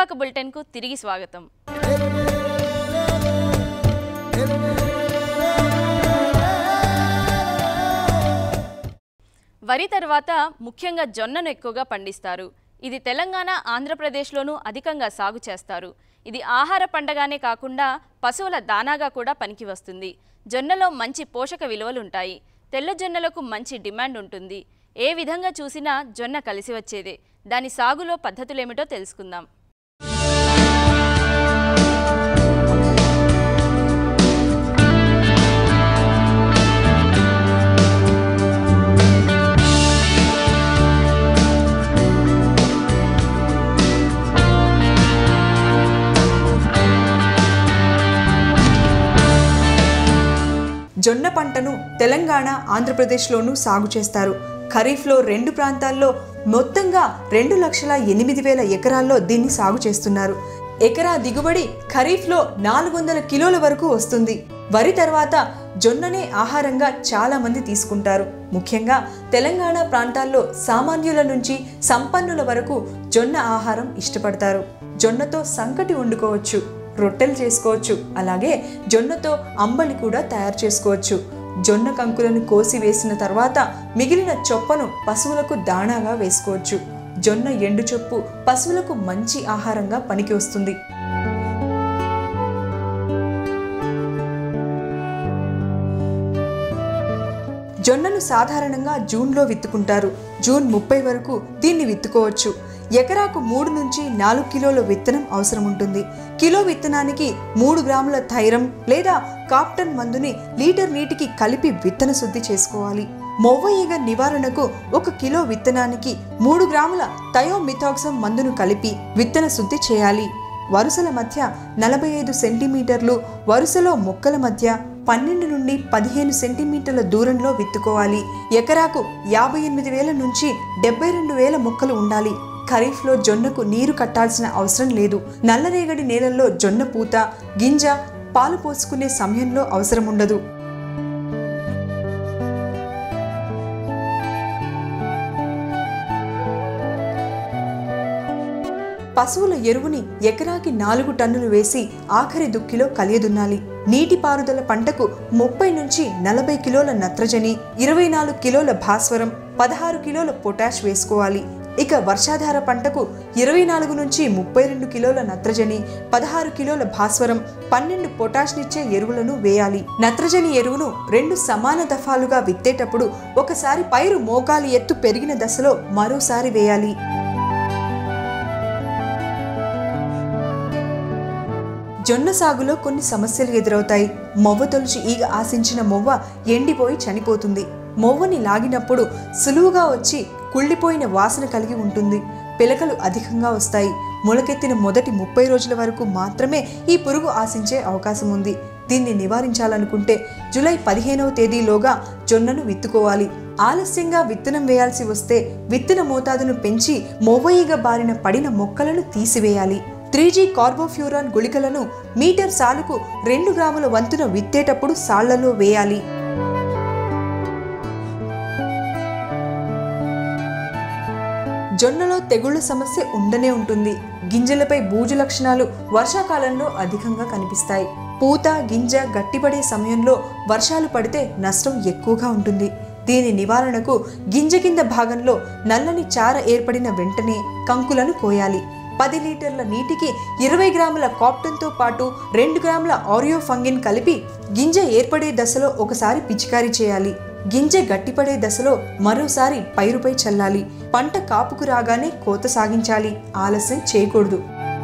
పరివాక బులెటిన్కు తిరిగి స్వాగతం వరి తర్వాత ముఖ్యంగా జొన్నను ఎక్కువగా పండిస్తారు ఇది తెలంగాణ ఆంధ్రప్రదేశ్లోనూ అధికంగా సాగు చేస్తారు ఇది ఆహార పంటగానే కాకుండా పశువుల దానాగా కూడా పనికి వస్తుంది జొన్నలో మంచి పోషక విలువలు ఉంటాయి తెల్ల జొన్నలకు మంచి డిమాండ్ ఉంటుంది ఏ విధంగా చూసినా జొన్న కలిసి వచ్చేదే దాని సాగులో పద్ధతులేమిటో తెలుసుకుందాం జొన్న పంటను తెలంగాణ ఆంధ్రప్రదేశ్లోనూ సాగు చేస్తారు ఖరీఫ్లో రెండు ప్రాంతాల్లో మొత్తంగా రెండు లక్షల ఎనిమిది వేల ఎకరాల్లో దీన్ని సాగు చేస్తున్నారు ఎకరా దిగుబడి ఖరీఫ్లో నాలుగు వందల కిలోల వరకు వస్తుంది వరి తర్వాత జొన్ననే ఆహారంగా చాలా మంది తీసుకుంటారు ముఖ్యంగా తెలంగాణ ప్రాంతాల్లో సామాన్యుల నుంచి సంపన్నుల వరకు జొన్న ఆహారం ఇష్టపడతారు జొన్నతో సంకటి వండుకోవచ్చు రొట్టెలు చేసుకోవచ్చు అలాగే జొన్నతో అంబలి కూడా తయారు చేసుకోవచ్చు జొన్న కంకులను కోసి వేసిన తర్వాత మిగిలిన చొప్పను పశువులకు దాణాగా వేసుకోవచ్చు జొన్న ఎండు చొప్పు పశువులకు మంచి ఆహారంగా పనికి వస్తుంది జొన్నను సాధారణంగా జూన్లో విత్తుకుంటారు జూన్ ముప్పై వరకు దీన్ని విత్తుకోవచ్చు ఎకరాకు మూడు నుంచి నాలుగు కిలోల విత్తనం అవసరం ఉంటుంది కిలో విత్తనానికి మూడు గ్రాముల థైరం లేదా కాప్టన్ మందుని లీటర్ నీటికి కలిపి విత్తన శుద్ధి చేసుకోవాలి మొవ్వ ఈగ నివారణకు ఒక కిలో విత్తనానికి మూడు గ్రాముల థయోమిథాక్సమ్ మందును కలిపి విత్తన శుద్ధి చేయాలి వరుసల మధ్య నలభై ఐదు సెంటీమీటర్లు వరుసలో మొక్కల మధ్య పన్నెండు నుండి పదిహేను సెంటీమీటర్ల దూరంలో విత్తుకోవాలి ఎకరాకు యాభై ఎనిమిది వేల నుంచి డెబ్బై రెండు వేల మొక్కలు ఉండాలి ఖరీఫ్లో జొన్నకు నీరు కట్టాల్సిన అవసరం లేదు నల్లరేగడి నేలల్లో జొన్న పూత గింజ పాలు పోసుకునే సమయంలో అవసరం ఉండదు పశువుల ఎరువుని ఎకరాకి నాలుగు టన్నులు వేసి ఆఖరి దుక్కిలో కలియదున్నాలి నీటిపారుదల పంటకు ముప్పై నుంచి నలభై కిలోల నత్రజని ఇరవై నాలుగు కిలోల భాస్వరం పదహారు కిలోల పొటాష్ వేసుకోవాలి ఇక వర్షాధార పంటకు ఇరవై నాలుగు నుంచి ముప్పై రెండు కిలోల నత్రజని పదహారు కిలోల భాస్వరం పన్నెండు పొటాష్నిచ్చే ఎరువులను వేయాలి నత్రజని ఎరువును రెండు సమాన దఫాలుగా విత్తేటప్పుడు ఒకసారి పైరు మోకాలి ఎత్తు పెరిగిన దశలో మరోసారి వేయాలి జొన్న సాగులో కొన్ని సమస్యలు ఎదురవుతాయి మొవ్వ తొలిచి ఈగ ఆశించిన మొవ్వ ఎండిపోయి చనిపోతుంది మొవ్వని లాగినప్పుడు సులువుగా వచ్చి కుళ్ళిపోయిన వాసన కలిగి ఉంటుంది పిలకలు అధికంగా వస్తాయి మొలకెత్తిన మొదటి ముప్పై రోజుల వరకు మాత్రమే ఈ పురుగు ఆశించే అవకాశం ఉంది దీన్ని నివారించాలనుకుంటే జూలై పదిహేనవ తేదీలోగా జొన్నను విత్తుకోవాలి ఆలస్యంగా విత్తనం వేయాల్సి వస్తే విత్తన మోతాదును పెంచి మొవ్వ ఈగ బారిన పడిన మొక్కలను తీసివేయాలి త్రీ జీ కార్బోఫ్యూరాన్ గుళికలను మీటర్ సాలుకు రెండు గ్రాముల వంతున విత్తేటప్పుడు సాళ్లలో వేయాలి జొన్నలో తెగుళ్ల సమస్య ఉండనే ఉంటుంది గింజలపై బూజు లక్షణాలు వర్షాకాలంలో అధికంగా కనిపిస్తాయి పూత గింజ గట్టిపడే సమయంలో వర్షాలు పడితే నష్టం ఎక్కువగా ఉంటుంది దీని నివారణకు గింజ కింద భాగంలో నల్లని చార ఏర్పడిన వెంటనే కంకులను కోయాలి పది లీటర్ల నీటికి ఇరవై గ్రాముల కాప్టన్తో పాటు రెండు గ్రాముల ఆరియో ఫంగిన్ కలిపి గింజ ఏర్పడే దశలో ఒకసారి పిచికారీ చేయాలి గింజ గట్టిపడే దశలో మరోసారి పైరుపై చల్లాలి పంట కాపుకు రాగానే కోత సాగించాలి ఆలస్యం చేయకూడదు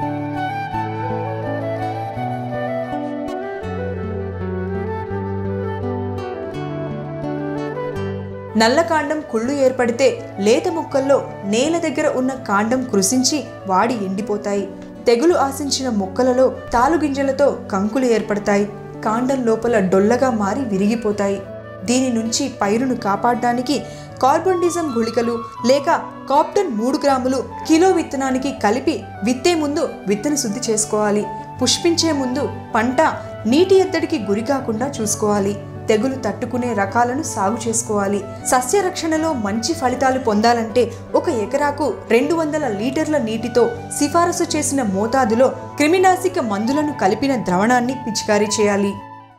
నల్ల కాండం కుళ్ళు ఏర్పడితే లేత మొక్కల్లో నేల దగ్గర ఉన్న కాండం కృషించి వాడి ఎండిపోతాయి తెగులు ఆశించిన మొక్కలలో తాలుగింజలతో కంకులు ఏర్పడతాయి కాండం లోపల డొల్లగా మారి విరిగిపోతాయి దీని నుంచి పైరును కాపాడడానికి కార్బన్డిజం గుళికలు లేక కాప్టన్ మూడు గ్రాములు కిలో విత్తనానికి కలిపి విత్తే ముందు విత్తన శుద్ధి చేసుకోవాలి పుష్పించే ముందు పంట నీటి ఎద్దడికి గురి కాకుండా చూసుకోవాలి తెగులు తట్టుకునే రకాలను సాగు చేసుకోవాలి సస్య రక్షణలో మంచి ఫలితాలు పొందాలంటే ఒక ఎకరాకు రెండు వందల లీటర్ల నీటితో సిఫారసు చేసిన మోతాదులో క్రిమినాశక మందులను కలిపిన ద్రవణాన్ని పిచికారీ చేయాలి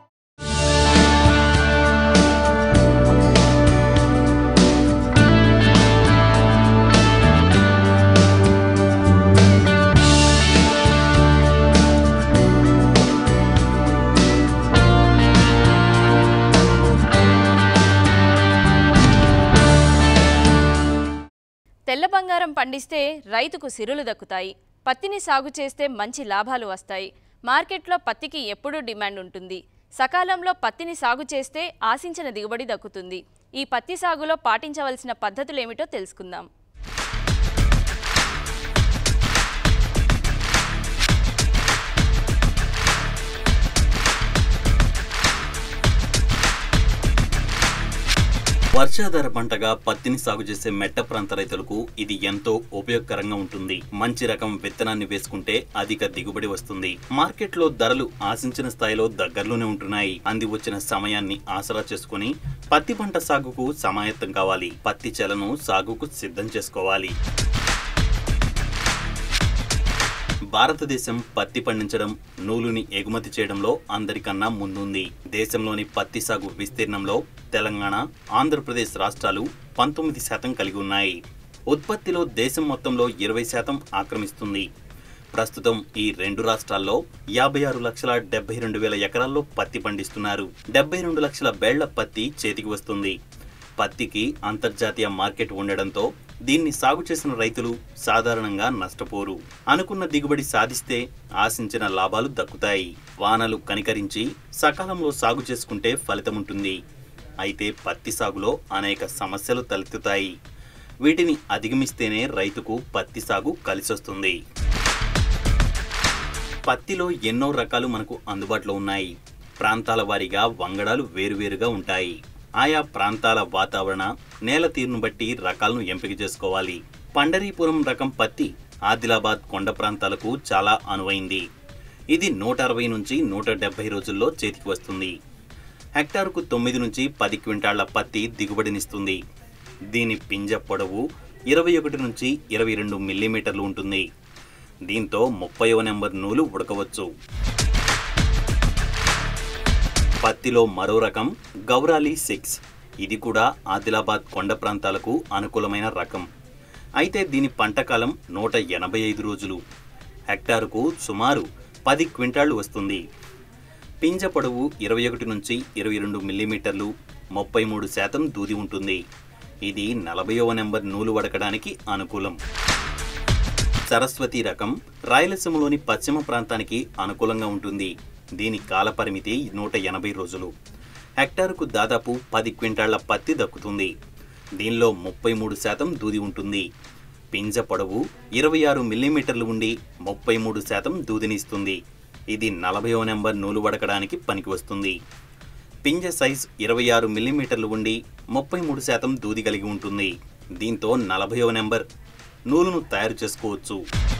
తెల్ల బంగారం పండిస్తే రైతుకు సిరులు దక్కుతాయి పత్తిని సాగు చేస్తే మంచి లాభాలు వస్తాయి మార్కెట్లో పత్తికి ఎప్పుడూ డిమాండ్ ఉంటుంది సకాలంలో పత్తిని సాగు చేస్తే ఆశించిన దిగుబడి దక్కుతుంది ఈ పత్తి సాగులో పాటించవలసిన పద్ధతులేమిటో తెలుసుకుందాం వర్షాధార పంటగా పత్తిని సాగు చేసే మెట్ట ప్రాంత రైతులకు ఇది ఎంతో ఉపయోగకరంగా ఉంటుంది మంచి రకం విత్తనాన్ని వేసుకుంటే అధిక దిగుబడి వస్తుంది మార్కెట్లో ధరలు ఆశించిన స్థాయిలో దగ్గరలోనే ఉంటున్నాయి అంది వచ్చిన సమయాన్ని ఆసరా చేసుకుని పత్తి పంట సాగుకు సమాయత్తం కావాలి పత్తి చెలను సాగుకు సిద్ధం చేసుకోవాలి భారతదేశం పత్తి పండించడం నూలుని ఎగుమతి చేయడంలో అందరికన్నా ముందుంది దేశంలోని పత్తి సాగు విస్తీర్ణంలో తెలంగాణ ఆంధ్రప్రదేశ్ రాష్ట్రాలు పంతొమ్మిది శాతం కలిగి ఉన్నాయి ఉత్పత్తిలో దేశం మొత్తంలో ఇరవై శాతం ఆక్రమిస్తుంది ప్రస్తుతం ఈ రెండు రాష్ట్రాల్లో యాభై ఆరు లక్షల డెబ్బై రెండు వేల ఎకరాల్లో పత్తి పండిస్తున్నారు డెబ్బై రెండు లక్షల బేళ్ల పత్తి చేతికి వస్తుంది పత్తికి అంతర్జాతీయ మార్కెట్ ఉండడంతో దీన్ని సాగు చేసిన రైతులు సాధారణంగా నష్టపోరు అనుకున్న దిగుబడి సాధిస్తే ఆశించిన లాభాలు దక్కుతాయి వానలు కనికరించి సకాలంలో సాగు చేసుకుంటే ఫలితముంటుంది అయితే పత్తి సాగులో అనేక సమస్యలు తలెత్తుతాయి వీటిని అధిగమిస్తేనే రైతుకు పత్తి సాగు కలిసొస్తుంది పత్తిలో ఎన్నో రకాలు మనకు అందుబాటులో ఉన్నాయి ప్రాంతాల వారీగా వంగడాలు వేరువేరుగా ఉంటాయి ఆయా ప్రాంతాల వాతావరణ నేల తీరును బట్టి రకాలను ఎంపిక చేసుకోవాలి పండరీపురం రకం పత్తి ఆదిలాబాద్ కొండ ప్రాంతాలకు చాలా అనువైంది ఇది నూట అరవై నుంచి నూట డెబ్బై రోజుల్లో చేతికి వస్తుంది హెక్టారుకు తొమ్మిది నుంచి పది క్వింటాళ్ల పత్తి దిగుబడినిస్తుంది దీని పింజ పొడవు ఇరవై ఒకటి నుంచి ఇరవై రెండు మిల్లీమీటర్లు ఉంటుంది దీంతో ముప్పైవ నెంబర్ నూలు ఉడకవచ్చు పత్తిలో మరో రకం గౌరాలి సిక్స్ ఇది కూడా ఆదిలాబాద్ కొండ ప్రాంతాలకు అనుకూలమైన రకం అయితే దీని పంటకాలం నూట ఎనభై ఐదు రోజులు హెక్టారుకు సుమారు పది క్వింటాళ్లు వస్తుంది పింజ పొడవు ఇరవై ఒకటి నుంచి ఇరవై రెండు మిల్లీమీటర్లు ముప్పై మూడు శాతం దూది ఉంటుంది ఇది నలభైవ నెంబర్ నూలు వడకడానికి అనుకూలం సరస్వతి రకం రాయలసీమలోని పశ్చిమ ప్రాంతానికి అనుకూలంగా ఉంటుంది దీని కాలపరిమితి నూట ఎనభై రోజులు హెక్టారుకు దాదాపు పది క్వింటాళ్ల పత్తి దక్కుతుంది దీనిలో ముప్పై మూడు శాతం దూది ఉంటుంది పింజ పొడవు ఇరవై ఆరు మిల్లీమీటర్లు ఉండి ముప్పై మూడు శాతం దూదినిస్తుంది ఇది నలభైవ నెంబర్ నూలు వడకడానికి పనికి వస్తుంది పింజ సైజ్ ఇరవై ఆరు మిల్లీమీటర్లు ఉండి ముప్పై మూడు శాతం దూది కలిగి ఉంటుంది దీంతో నలభైవ నెంబర్ నూలును తయారు చేసుకోవచ్చు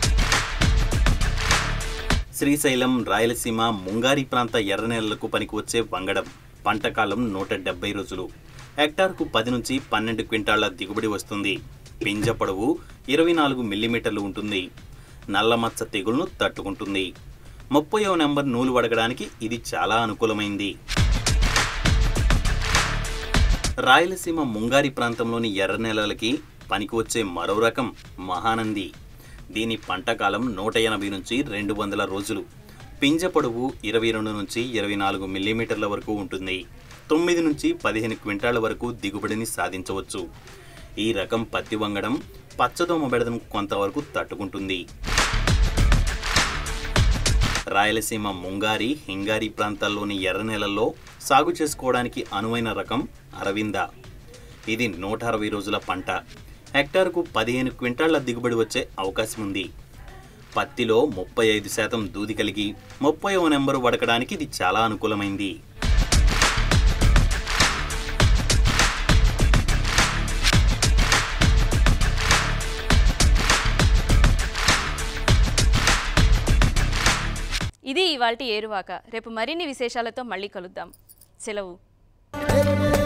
శ్రీశైలం రాయలసీమ ముంగారి ప్రాంత ఎర్ర నేలలకు పనికి వచ్చే వంగడం పంటకాలం నూట డెబ్బై రోజులు హెక్టార్కు పది నుంచి పన్నెండు క్వింటాళ్ల దిగుబడి వస్తుంది పింజ పొడవు ఇరవై నాలుగు మిల్లీమీటర్లు ఉంటుంది నల్లమచ్చ తెగుళ్లను తట్టుకుంటుంది ముప్పయో నెంబర్ నూలు వడగడానికి ఇది చాలా అనుకూలమైంది రాయలసీమ ముంగారి ప్రాంతంలోని ఎర్ర నేలలకి పనికి వచ్చే మరో రకం మహానంది దీని పంటకాలం నూట ఎనభై నుంచి రెండు వందల రోజులు పింజ పొడవు ఇరవై రెండు నుంచి ఇరవై నాలుగు మిల్లీమీటర్ల వరకు ఉంటుంది తొమ్మిది నుంచి పదిహేను క్వింటాళ్ల వరకు దిగుబడిని సాధించవచ్చు ఈ రకం పత్తి వంగడం పచ్చదోమ బెడదను కొంతవరకు తట్టుకుంటుంది రాయలసీమ ముంగారి హింగారి ప్రాంతాల్లోని ఎర్ర నేలల్లో సాగు చేసుకోవడానికి అనువైన రకం అరవింద ఇది నూట అరవై రోజుల పంట హెక్టార్కు పదిహేను క్వింటాళ్ల దిగుబడి వచ్చే అవకాశం ఉంది పత్తిలో ముప్పై ఐదు శాతం దూది కలిగి ముప్పైవ నెంబరు వడకడానికి ఇది చాలా అనుకూలమైంది ఇది ఇవాల్టి ఏరువాక రేపు మరిన్ని విశేషాలతో మళ్ళీ కలుద్దాం సెలవు Hey,